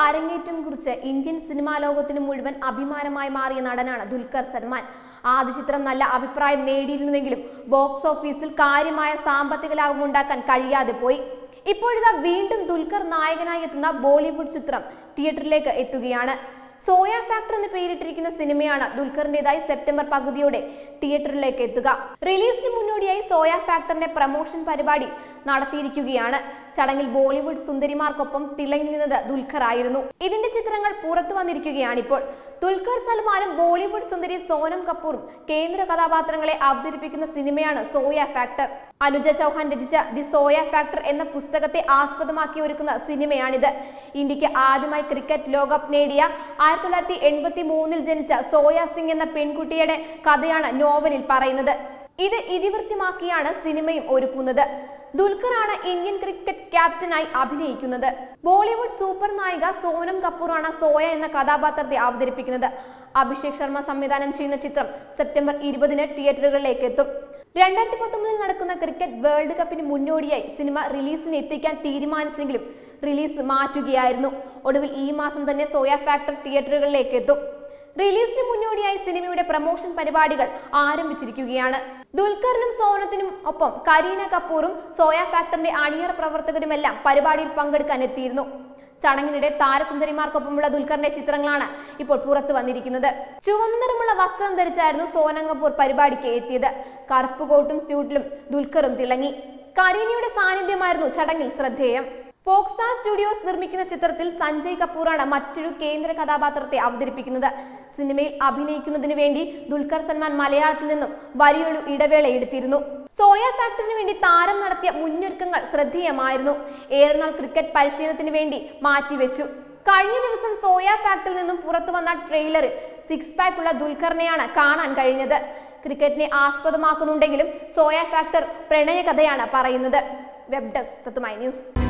അരങ്ങേറ്റം കുറിച്ച് Indian cinema ലോകത്തിന് മുഴുവൻ അഭിമാനമായി മാറിയ നടനാണ് ദുൽഖർ സൽമാൻ ആദ്യ ചിത്രം നല്ല അഭിപ്രായം നേടിയിരുന്നുവെങ്കിലും ബോക്സ് ഓഫീസിൽ കാര്യമായ സാമ്പത്തിക ലാഭം ഉണ്ടാക്കാൻ കഴിയാതെ പോയി ഇപ്പോഴിതാ വീണ്ടും ദുൽഖർ നായകനായി എത്തുന്ന ബോളിവുഡ് ചിത്രം തിയേറ്ററിലേക്ക് എത്തുകയാണ് സോയ ഫാക്ടർ എന്ന് പേരിട്ടിരിക്കുന്ന സിനിമയാണ് ദുൽഖറിന്റേതായി സെപ്റ്റംബർ പകുതിയോടെ തിയേറ്ററിലേക്ക് എത്തുക റിലീസിന് മുന്നോടിയായി സോയ ഫാക്ടറിന്റെ പ്രമോഷൻ പരിപാടി നടത്തിയിരിക്കുകയാണ് ചടങ്ങിൽ ബോളിവുഡ് സുന്ദരിമാർക്കൊപ്പം തിളങ്ങി നിന്നത് ദുൽഖർ ആയിരുന്നു ഇതിന്റെ ചിത്രങ്ങൾ പുറത്തു വന്നിരിക്കുകയാണിപ്പോൾ ദുൽഖർ സൽമാനും ബോളിവുഡ് സുന്ദരി സോനം കപൂറും കേന്ദ്ര കഥാപാത്രങ്ങളെ അവതരിപ്പിക്കുന്ന സിനിമയാണ് സോയ ഫാക്ടർ അനുജ ചൗഹാൻ രചിച്ച ദി സോയ ഫാക്ടർ എന്ന പുസ്തകത്തെ ആസ്പദമാക്കി ഒരുക്കുന്ന സിനിമയാണിത് ഇന്ത്യക്ക് ആദ്യമായി ക്രിക്കറ്റ് ലോകകപ്പ് നേടിയ ആയിരത്തി തൊള്ളായിരത്തി എൺപത്തി മൂന്നിൽ ജനിച്ച സോയ സിംഗ് എന്ന പെൺകുട്ടിയുടെ കഥയാണ് നോവലിൽ പറയുന്നത് ഇത് ഇതിവൃത്യമാക്കിയാണ് സിനിമയും ഒരുക്കുന്നത് ദുൽഖറാണ് ഇന്ത്യൻ ക്രിക്കറ്റ് ക്യാപ്റ്റനായി അഭിനയിക്കുന്നത് ബോളിവുഡ് സൂപ്പർ നായിക സോനം കപൂറാണ് സോയ എന്ന കഥാപാത്രത്തെ അവതരിപ്പിക്കുന്നത് അഭിഷേക് ശർമ്മ സംവിധാനം ചെയ്യുന്ന ചിത്രം സെപ്റ്റംബർ ഇരുപതിന് തിയേറ്ററുകളിലേക്ക് എത്തും രണ്ടായിരത്തി പത്തൊമ്പതിൽ നടക്കുന്ന ക്രിക്കറ്റ് വേൾഡ് കപ്പിന് മുന്നോടിയായി സിനിമ റിലീസിന് എത്തിക്കാൻ തീരുമാനിച്ചെങ്കിലും റിലീസ് മാറ്റുകയായിരുന്നു ഒടുവിൽ ഈ മാസം തന്നെ സോയ ഫാക്ടർ തിയേറ്ററുകളിലേക്ക് എത്തും റിലീസിന് മുന്നോടിയായി സിനിമയുടെ പ്രമോഷൻ പരിപാടികൾ ആരംഭിച്ചിരിക്കുകയാണ് ദുൽഖറിനും സോനത്തിനും ഒപ്പം കരീന കപൂറും സോയ ഫാക്ടറിന്റെ അണിയറ പ്രവർത്തകരുമെല്ലാം പരിപാടിയിൽ പങ്കെടുക്കാൻ എത്തിയിരുന്നു ചടങ്ങിനിടെ താരസുന്ദരിമാർക്കൊപ്പമുള്ള ദുൽഖറിന്റെ ചിത്രങ്ങളാണ് ഇപ്പോൾ പുറത്തു വന്നിരിക്കുന്നത് ചുവന്ന നിറമുള്ള വസ്ത്രം ധരിച്ചായിരുന്നു സോനം കപൂർ പരിപാടിക്ക് എത്തിയത് കറുപ്പ് കോട്ടും സ്യൂട്ടിലും ദുൽഖറും തിളങ്ങി കരീനയുടെ സാന്നിധ്യമായിരുന്നു ചടങ്ങിൽ ശ്രദ്ധേയം ഫോക്സാർ സ്റ്റുഡിയോസ് നിർമ്മിക്കുന്ന ചിത്രത്തിൽ സഞ്ജയ് കപൂറാണ് മറ്റൊരു കേന്ദ്ര കഥാപാത്രത്തെ അവതരിപ്പിക്കുന്നത് സിനിമയിൽ അഭിനയിക്കുന്നതിന് വേണ്ടി ദുൽഖർ സൽമാൻ മലയാളത്തിൽ നിന്നും വലിയൊരു ഇടവേള എടുത്തിരുന്നു സോയ ഫാക്ടറിന് വേണ്ടി താരം നടത്തിയ മുന്നൊരുക്കങ്ങൾ ശ്രദ്ധേയമായിരുന്നു ഏറെ നാൾ ക്രിക്കറ്റ് പരിശീലനത്തിന് വേണ്ടി മാറ്റിവെച്ചു കഴിഞ്ഞ ദിവസം സോയ ഫാക്ടറിൽ നിന്നും പുറത്തു വന്ന ട്രെയിലറിൽ സിക്സ് പാക്ക് ഉള്ള ദുൽഖറിനെയാണ് കാണാൻ കഴിഞ്ഞത് ക്രിക്കറ്റിനെ ആസ്പദമാക്കുന്നുണ്ടെങ്കിലും സോയ ഫാക്ടർ പ്രണയകഥയാണ് പറയുന്നത് വെബ് ഡെസ്ക് തത്തുമായി ന്യൂസ്